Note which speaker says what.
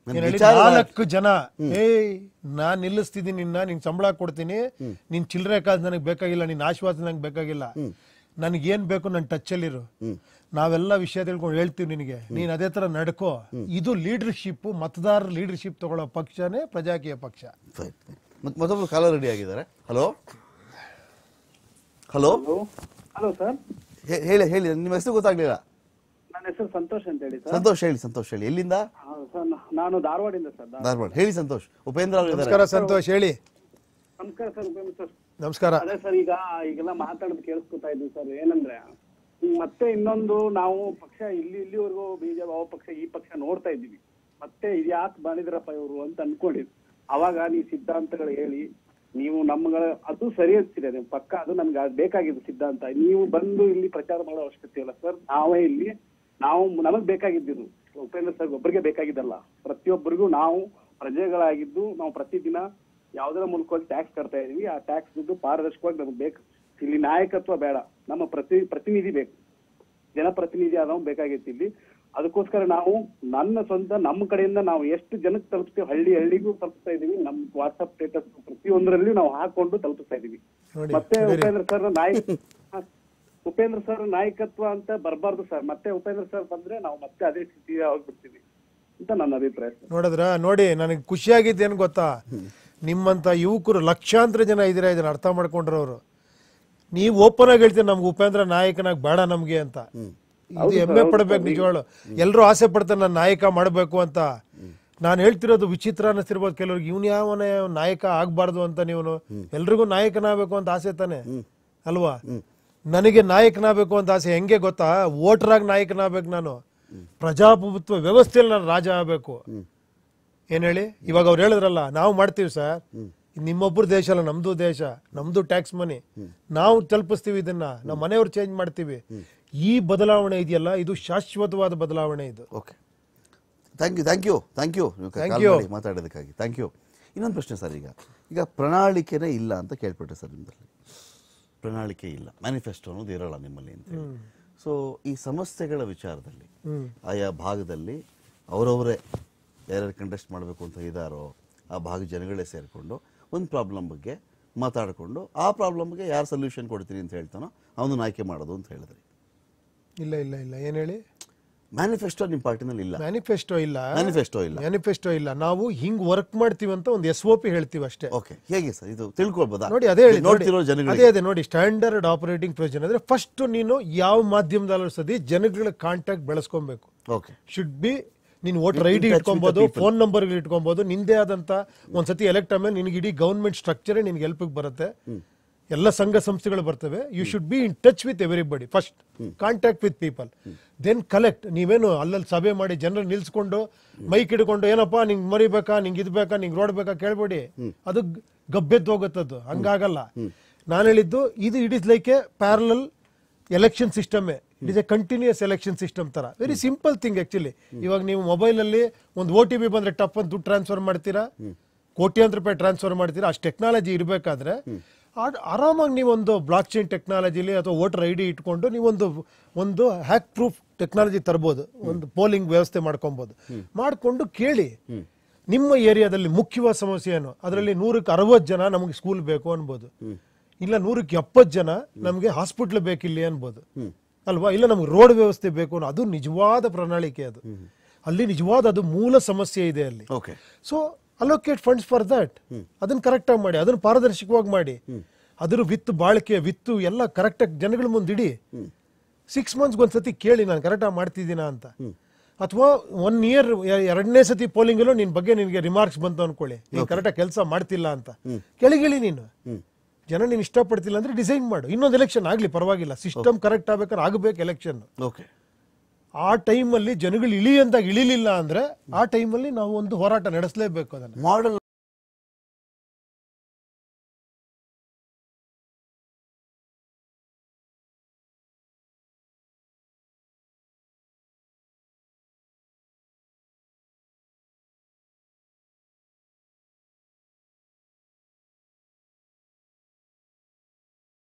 Speaker 1: ನನ್
Speaker 2: ಏನ್ ಹೇಳಿ,
Speaker 1: ವಿಚಾರ-
Speaker 2: ನಾಲ್ಕು ಜನ ಏಯ್ ನಾನ್ ನಿಲ್ಲಿಸ್ತಿದ್ದೀನಿ ನಿನ್ನ ನಿನ್ ಸಂಬಳ ಕೊಡ್ತೀನಿ ನಿನ್ ಚಿಲ್ಲರೆ ಕಾಸು ನನಗೆ ಬೇಕಾಗಿಲ್ಲ ನಿನ್ ಆಶ್ವಾಸ ನಂಗೆ ಬೇಕಾಗಿಲ್ಲ ನನಗೆ ಏನ್ ಬೇಕು ನನ್ನ ಟಚ್ ಅಲ್ಲಿರು ನಾವೆಲ್ಲ ವಿಷಯ ತಿಳ್ಕೊಂಡು ಹೇಳ್ತೀವಿ ನಿನಗೆ ನೀನ್ ಅದೇ ತರ ನಡ್ಕೋ ಇದು ಲೀಡರ್ಶಿಪ್ ಮತದಾರರ ಲೀಡರ್ಶಿಪ್ ತಗೊಳ್ಳೋ ಪಕ್ಷನೇ ಪ್ರಜಾಕೀಯ ಪಕ್ಷ
Speaker 1: ಫೈನ್ ಮತ್ತೆ ಮತ್ತೊಬ್ರು ಕಾಲರ್ ರೆಡಿ ಆಗಿದ್ದಾರೆ ಹಲೋ ಹಲೋ
Speaker 3: ಹಲೋ ಸರ್
Speaker 1: ಹೇಳಿ ಹೇಳಿ ನಿಮ್ಮ ಹೆಸರು ಗೊತ್ತಾಗ್ಲಿಲ್ಲ
Speaker 3: ನನ್ನ ಹೆಸರು ಸಂತೋಷ್ ಅಂತ ಹೇಳಿ ಸರ್
Speaker 1: ಸಂತೋಷ್ ಹೇಳಿ ಸಂತೋಷ್ ಹೇಳಿ ಎಲ್ಲಿಂದ
Speaker 3: ಹೌದು ಸರ್ ನ- ನಾನು ಧಾರವಾಡಿಂದ ಸರ್ ಧಾ-
Speaker 1: ಧಾರವಾಡ ಹೇಳಿ ಸಂತೋಷ್ ಉಪೇಂದ್ರ ಅವರು ಇದ್ದಾರೆ
Speaker 2: ನಮಸ್ಕಾರ ಸಂತೋಷ್ ಹೇಳಿ
Speaker 3: ನಮಸ್ಕಾರ ಸರ್ ಉಪೇಂದ್ರ ಸರ್
Speaker 2: ನಮಸ್ಕಾರ
Speaker 3: ಅದೇ ಸರ್ ಈಗ ಈಗೆಲ್ಲ ಮಾತಾಡೋದು ಕೇಳಿಸ್ಕೊತಾ ಇದ್ವಿ ಸರ್ ಏನಂದ್ರೆ ಈಗ ಮತ್ತೆ ಇನ್ನೊಂದು ನಾವು ಪಕ್ಷ ಇಲ್ಲಿ ಇಲ್ಲಿವರೆಗೂ ಬಿಜೆಪಿ ಅವ ಪಕ್ಷ ಈ ಪಕ್ಷ ನೋಡ್ತಾ ಇದ್ದೀವಿ ಮತ್ತೆ ಇದು ಯಾಕೆ ಬಂದಿದ್ರಪ್ಪ ಇವರು ಅಂತ ಅನ್ಕೊಂಡಿದ್ವಿ ಅವಾಗ ನೀವು ಸಿದ್ಧಾಂತಗಳು ಹೇಳಿ ನೀವು ನಮ್ಗಳ ಅದು ಸರಿ ಅನ್ಸಿದೆ ನೀವು ಪಕ್ಕ ಅದು ನಮ್ಗೆ ಅದ್ ಬೇಕಾಗಿದ್ದು ಸಿದ್ಧಾಂತ ನೀವು ಬಂದು ಇಲ್ಲಿ ಪ್ರಚಾರ ಮಾಡೋ ಅವಶ್ಯಕತೆ ಇಲ್ಲ ಸರ್ ನಾವೇ ಇಲ್ಲಿ ನಾವು ನಮಗ್ ಬೇಕಾಗಿದ್ದು ಉಪೇಂದ್ರ ಸರ್ ಒಬ್ಬರಿಗೆ ಬೇಕಾಗಿದ್ದಲ್ಲ ಪ್ರತಿಯೊಬ್ಬರಿಗೂ ನಾವು ಪ್ರಜೆಗಳಾಗಿದ್ದು ನಾವು ಪ್ರತಿದಿನ ಯಾವ್ದರ ಮೂಲಕವಾಗಿ ಟ್ಯಾಕ್ಸ್ ಕಟ್ತಾ ಇದೀವಿ ಆ ಟ್ಯಾಕ್ಸ್ ದುಡ್ಡು ಪಾರದರ್ಶಕವಾಗಿ ನಮ್ಗೆ ಬೇಕು ಇಲ್ಲಿ ನಾಯಕತ್ವ ಬೇಡ ನಮ್ಮ ಪ್ರತಿ ಪ್ರತಿನಿಧಿ ಬೇಕು ಜನಪ್ರತಿನಿಧಿ ಆದವ್ ಬೇಕಾಗಿತ್ತು ಇಲ್ಲಿ ಅದಕ್ಕೋಸ್ಕರ ನಾವು ನನ್ನ ಸ್ವಂತ ನಮ್ಮ ಕಡೆಯಿಂದ ನಾವು ಎಷ್ಟು ಜನಕ್ಕೆ ತಲುಪ್ತೀವಿ ಹಳ್ಳಿ ಹಳ್ಳಿಗೂ ತಲುಪಿಸ್ತಾ ಇದೀವಿ ನಮ್ ವಾಟ್ಸ್ಆಪ್ ಸ್ಟೇಟಸ್ ಪ್ರತಿಯೊಂದರಲ್ಲಿ ನಾವು ಹಾಕೊಂಡು ತಲುಪಿಸ್ತಾ ಇದೀವಿ
Speaker 2: ನೋಡಿ,
Speaker 3: ಮತ್ತೆ
Speaker 2: ಬೇರೆ-
Speaker 3: ಉಪೇಂದ್ರ ಸರ್ ನಾಯಕ ಹ, ಉಪೇಂದ್ರ ಸರ್ ನಾಯಕತ್ವ ಅಂತ ಬರಬಾರ್ದು ಸರ್ ಮತ್ತೆ ಉಪೇಂದ್ರ ಸರ್ ಬಂದ್ರೆ ನಾವು ಮತ್ತೆ ಅದೇ ಸ್ಥಿತಿ ಹೋಗ್ಬಿಡ್ತೀವಿ ಅಂತ ನನ್ನ ಅಭಿಪ್ರಾಯ ಸರ್
Speaker 2: ನೋಡಿದ್ರ ನೋಡಿ ನನಗೆ ಖುಷಿಯಾಗಿದ್ದೇನು ಗೊತ್ತಾ ನಿಮ್ಮಂತ ಯುವಕರು ಲಕ್ಷಾಂತರ ಜನ ಇದ್ದೀರಾ ಇದನ್ನ ಅರ್ಥ ಮಾಡ್ಕೊಂಡ್ರವ್ರು ನೀವು ಓಪನ್ ಆಗಿ ಹೇಳ್ತೀರಿ ನಮ್ಗೆ ಉಪೇಂದ್ರ ನಾಯಕನಾಗ್ ಬೇಡ ನಮ್ಗೆ ಅಂತ ಇದು ಹೆಮ್ಮೆ ಪಡ್ಬೇಕು ನಿಜವಾಳು ಎಲ್ಲರೂ ಆಸೆ ಪಡ್ತಾರೆ ನಾನು ನಾಯಕ ಮಾಡಬೇಕು ಅಂತ ನಾನು ಹೇಳ್ತಿರೋದು ವಿಚಿತ್ರ ಅನ್ನಿಸ್ತಿರ್ಬೋದು ಕೆಲವ್ರಿಗೆ ಇವ್ನು ಯಾವನೇ ನಾಯಕ ಆಗ್ಬಾರ್ದು ಅಂತ ನೀವು ಎಲ್ರಿಗೂ ನಾಯಕನಾಗಬೇಕು ಅಂತ ಆಸೆ ತಾನೆ ಅಲ್ವಾ ನನಗೆ ನಾಯಕನಾಗಬೇಕು ಅಂತ ಆಸೆ ಹೆಂಗೆ ಗೊತ್ತಾ ವೋಟರಾಗಿ ನಾಯಕನಾಗಬೇಕು ನಾನು ಪ್ರಜಾಪ್ರಭುತ್ವ ವ್ಯವಸ್ಥೆಯಲ್ಲಿ ನಾನು ರಾಜ ಆಗಬೇಕು ಏನ್ ಹೇಳಿ ಇವಾಗ ಅವ್ರು ಹೇಳಿದ್ರಲ್ಲ ನಾವು ಮಾಡ್ತೀವಿ ಸರ್ ನಿಮ್ಮೊಬ್ಬರ ದೇಶ ಅಲ್ಲ ನಮ್ದು ದೇಶ ನಮ್ದು ಟ್ಯಾಕ್ಸ್ ಮನಿ ನಾವು ತಲುಪಿಸ್ತೀವಿ ಇದನ್ನ ನಮ್ಮ ಮನೆಯವ್ರು ಚೇಂಜ್ ಮಾಡ್ತೀವಿ ಈ ಬದಲಾವಣೆ ಇದೆಯಲ್ಲ ಇದು ಶಾಶ್ವತವಾದ ಬದಲಾವಣೆ ಇದು
Speaker 1: okay thank you thank you thank you ನೀವು
Speaker 2: Thank
Speaker 1: ಕಾಲ್
Speaker 2: you.
Speaker 1: ಮಾಡಿ ಮಾತಾಡೋದಕ್ಕಾಗಿ ಥ್ಯಾಂಕ್ ಯು ಇನ್ನೊಂದು ಪ್ರಶ್ನೆ ಸರ್ ಈಗ ಈಗ ಪ್ರಣಾಳಿಕೆನೇ ಇಲ್ಲ ಅಂತ ಕೇಳ್ಪಟ್ಟೆ ಸರ್ ನಿಮ್ಮಲ್ಲಿ ಪ್ರಣಾಳಿಕೆ ಇಲ್ಲ ಮ್ಯಾನಿಫೆಸ್ಟೋ ಅನ್ನೋದು ಇರಲ್ಲ ನಿಮ್ಮಲ್ಲಿ ಅಂತ ಸೊ ಈ ಸಮಸ್ಯೆಗಳ ವಿಚಾರದಲ್ಲಿ ಆಯಾ ಭಾಗದಲ್ಲಿ ಅವರವರೇ ಯಾರ್ಯಾರು ಕಂಟೆಸ್ಟ್ ಮಾಡಬೇಕು ಅಂತ ಇದ್ದಾರೋ ಆ ಭಾಗ ಜನಗಳೇ ಸೇರಿಕೊಂಡು ಒಂದು ಪ್ರಾಬ್ಲಮ್ ಬಗ್ಗೆ ಮಾತಾಡಿಕೊಂಡು ಆ ಪ್ರಾಬ್ಲಮ್ಗೆ ಯಾರು ಸೊಲ್ಯೂಷನ್ ಕೊಡ್ತೀನಿ ಅಂತ ಹೇಳ್ತಾನೋ ಅವನು ಆಯ್ಕೆ ಮಾಡೋದು ಅಂತ ಹೇಳಿದ್ರಿ
Speaker 2: ಇಲ್ಲ ಇಲ್ಲ ಇಲ್ಲ ಏನ್ ಹೇಳಿ
Speaker 1: ಮ್ಯಾನಿಫೆಸ್ಟೋ ನಿಮ್ಮ ಪಾರ್ಟಿನಲ್ಲಿ ಇಲ್ಲ
Speaker 2: ಮ್ಯಾನಿಫೆಸ್ಟೋ ಇಲ್ಲ
Speaker 1: ಮ್ಯಾನಿಫೆಸ್ಟೋ ಇಲ್ಲ
Speaker 2: ಮ್ಯಾನಿಫೆಸ್ಟೋ ಇಲ್ಲ ನಾವು ಹಿಂಗ್ ವರ್ಕ್ ಮಾಡ್ತೀವಿ ಅಂತ ಒಂದು ಎಸ್ ಒ ಪಿ ಹೇಳ್ತೀವಿ ಅಷ್ಟೇ
Speaker 1: ಓಕೆ ಹೇಗೆ ಸರ್ ಇದು ತಿಳ್ಕೊಳ್ಬೋದಾ
Speaker 2: ನೋಡಿ ಅದೇ ಹೇಳಿ
Speaker 1: ನೋಡ್ತಿರೋ
Speaker 2: ನೋಡಿ,
Speaker 1: ಜನಗಳಿಗೆ
Speaker 2: ಅದೇ ಅದೇ ನೋಡಿ ಸ್ಟ್ಯಾಂಡರ್ಡ್ ಆಪರೇಟಿಂಗ್ ಪ್ರೊಸೀಜರ್ ಅಂದ್ರೆ ಫಸ್ಟ್ ನೀನು ಯಾವ ಮಾಧ್ಯಮದಲ್ಲೂ ಸದಿ ಜನಗಳ ಕಾಂಟ್ಯಾಕ್ಟ್ ಬೆಳೆಸ್ಕೊಬೇಕು
Speaker 1: ಓಕೆ
Speaker 2: ಶುಡ್ ಬಿ ನೀನು voter I D
Speaker 1: touch with the
Speaker 2: ಇಟ್ಕೊಬೋದು
Speaker 1: people.
Speaker 2: ಫೋನ್ ನಂಬರ್ ಇಟ್ಕೊಬೋದು ನಿಂದೇ ಆದಂತ ಒಂದ್ಸತಿ ಎಲೆಕ್ಟ್ ಆಮೇಲೆ ನಿನಗೆ ಇಡೀ ಗೌರ್ಮೆಂಟ್ ಸ್ಟ್ರಕ್ಚರೇ ನಿನ್ಗೆ ಹೆಲ್ಪ್ ಬರುತ್ತೆ ಎಲ್ಲ ಸಂಘ ಸಂಸ್ಥೆಗಳು ಬರ್ತವೆ you should be in touch with everybody first contact with people then collect ನೀವೇನು ಅಲ್ಲಲ್ಲಿ ಸಭೆ ಮಾಡಿ ಜನರು ನಿಲ್ಸ್ಕೊಂಡು ಮೈಕ್ ಹಿಡ್ಕೊಂಡು ಏನಪ್ಪಾ ನಿಂಗೆ ಮರಿಬೇಕಾ ನಿಂಗೆ ಇದು ಬೇಕಾ ನಿಂಗೆ ರೋಡ್ ಬೇಕಾ ಕೇಳ್ಬೇಡಿ ಅದು ಗ್- ಗಬ್ಬೆದ್ದು ಹೋಗುತ್ತದು ಹಂಗಾಗಲ್ಲ ನಾನು ಹೇಳಿದ್ದು ಇದು it is like a parallel election system it is a continuous election system ತರ ವೆರಿ ಸಿಂಪಲ್ ಥಿಂಗ್ ಆಕ್ಚುಲಿ ಇವಾಗ ನೀವು ಮೊಬೈಲ್ ಅಲ್ಲಿ ಒಂದು ಓ ಟಿ ಪಿ ಬಂದ್ರೆ ಟಪ್ ಅಂತ ದುಡ್ಡು ಟ್ರಾನ್ಸ್ಫರ್ ಮಾಡ್ತೀರಾ ಕೋಟ್ಯಾಂತರ ರೂಪಾಯಿ ಟ್ರಾನ್ಸ್ಫರ್ ಮಾಡ್ತೀರಾ ಅಷ್ಟು ಟೆಕ್ನಾಲಜಿ ಇರಬೇಕಾದ್ರೆ ಆರಾಮಾಗಿ ನೀವೊಂದು ಬ್ಲಾಕ್ ಚೈನ್ ಟೆಕ್ನಾಲಜಿಲಿ ಅಥವಾ ವೋಟರ್ ಐ ಡಿ ಇಟ್ಕೊಂಡು ನೀವೊಂದು ಒಂದು ಹ್ಯಾಕ್ ಪ್ರೂಫ್ ಟೆಕ್ನಾಲಜಿ ತರ್ಬೋದು ಒಂದು ಪೋಲಿಂಗ್ ವ್ಯವಸ್ಥೆ ಮಾಡ್ಕೊಬೋದು ಮಾಡ್ಕೊಂಡು ಕೇಳಿ ನಿಮ್ಮ ಏರಿಯಾದಲ್ಲಿ ಮುಖ್ಯವಾದ ಸಮಸ್ಯೆ ಏನು ಅದರಲ್ಲಿ ನೂರಕ್ಕೆ ಅರವತ್ತು ಜನ ನಮಗೆ ಸ್ಕೂಲ್ ಬೇಕು ಅನ್ಬೋದು ಇಲ್ಲ ನೂರಕ್ಕೆ ಎಪ್ಪತ್ತು ಜನ ನಮಗೆ ಹಾಸ್ಪಿಟ್ಲ್ ಬೇಕಿಲ್ಲಿ ಅನ್ಬೋದು ಅಲ್ವಾ ಇಲ್ಲ ನಮ್ಗೆ ರೋಡ್ ವ್ಯವಸ್ಥೆ ಬೇಕು ಅನ್ನೋ ಅದು ನಿಜವಾದ ಪ್ರಣಾಳಿಕೆ ಅದು ಅಲ್ಲಿ ನಿಜವಾದ ಅದು ಮೂಲ ಸಮಸ್ಯೆ ಇದೆ ಅಲ್ಲಿ
Speaker 1: okay
Speaker 2: so allocate funds for that ಅದನ್ನ ಕರೆಕ್ಟ್ ಆಗಿ ಮಾಡಿ ಅದನ್ನ ಪಾರದರ್ಶಕವಾಗಿ ಮಾಡಿ ಅದ್ರ ವಿತ್ತು ಬಾಳಿಕೆ ವಿತ್ತು ಎಲ್ಲ ಕರೆಕ್ಟಾಗಿ ಜನಗಳ ಮುಂದೆ ಇಡಿ ಸಿಕ್ಸ್ ಮಂತ್ಸ್ಗೆ ಒಂದ್ಸತಿ ಕೇಳಿ ನಾನು ಕರೆಕ್ಟಾಗಿ ಮಾಡ್ತಿದ್ದೀನಾ ಅಂತ ಅಥವಾ ಒನ್ ಇಯರ್ ಎರಡನೇ ಸತಿ ಪೋಲಿಂಗ್ ಅಲ್ಲೂ ನಿನ್ ಬಗ್ಗೆ ನಿನಗೆ ರಿಮಾರ್ಕ್ಸ್ ಬಂತು ಅನ್ಕೊಳ್ಳಿ ನೀನ್ ಕರೆಕ್ಟಾಗಿ ಕೆಲಸ ಮಾಡ್ತಿಲ್ಲ ಅಂತ ಕೆಳಗಿಳಿ ನೀನು ಜನ ನೀನು ಇಷ್ಟಪಡ್ತಿಲ್ಲ ಅಂದ್ರೆ ಡಿಸೈನ್ ಮಾಡು ಇನ್ನೊಂದು ಎಲೆಕ್ಷನ್ ಆಗ್ಲಿ ಪರವಾಗಿಲ್ಲ ಸಿಸ್ಟಮ್ ಕರೆಕ್ಟ್ ಆಗ್ಬೇಕಾದ್ರೆ ಆಗಬೇಕು ಎಲೆಕ್ಷನ್
Speaker 1: ಓಕೆ
Speaker 2: ಆ ಟೈಮಲ್ಲಿ ಜನಗಳು ಇಳಿ ಅಂತ ಇಳಿಲಿಲ್ಲ ಅಂದ್ರೆ ಆ ಟೈಮಲ್ಲಿ ನಾವು ಒಂದು ಹೋರಾಟ ನಡೆಸಲೇಬೇಕು ಅದನ್ನ
Speaker 1: ಮಾಡೆಲ್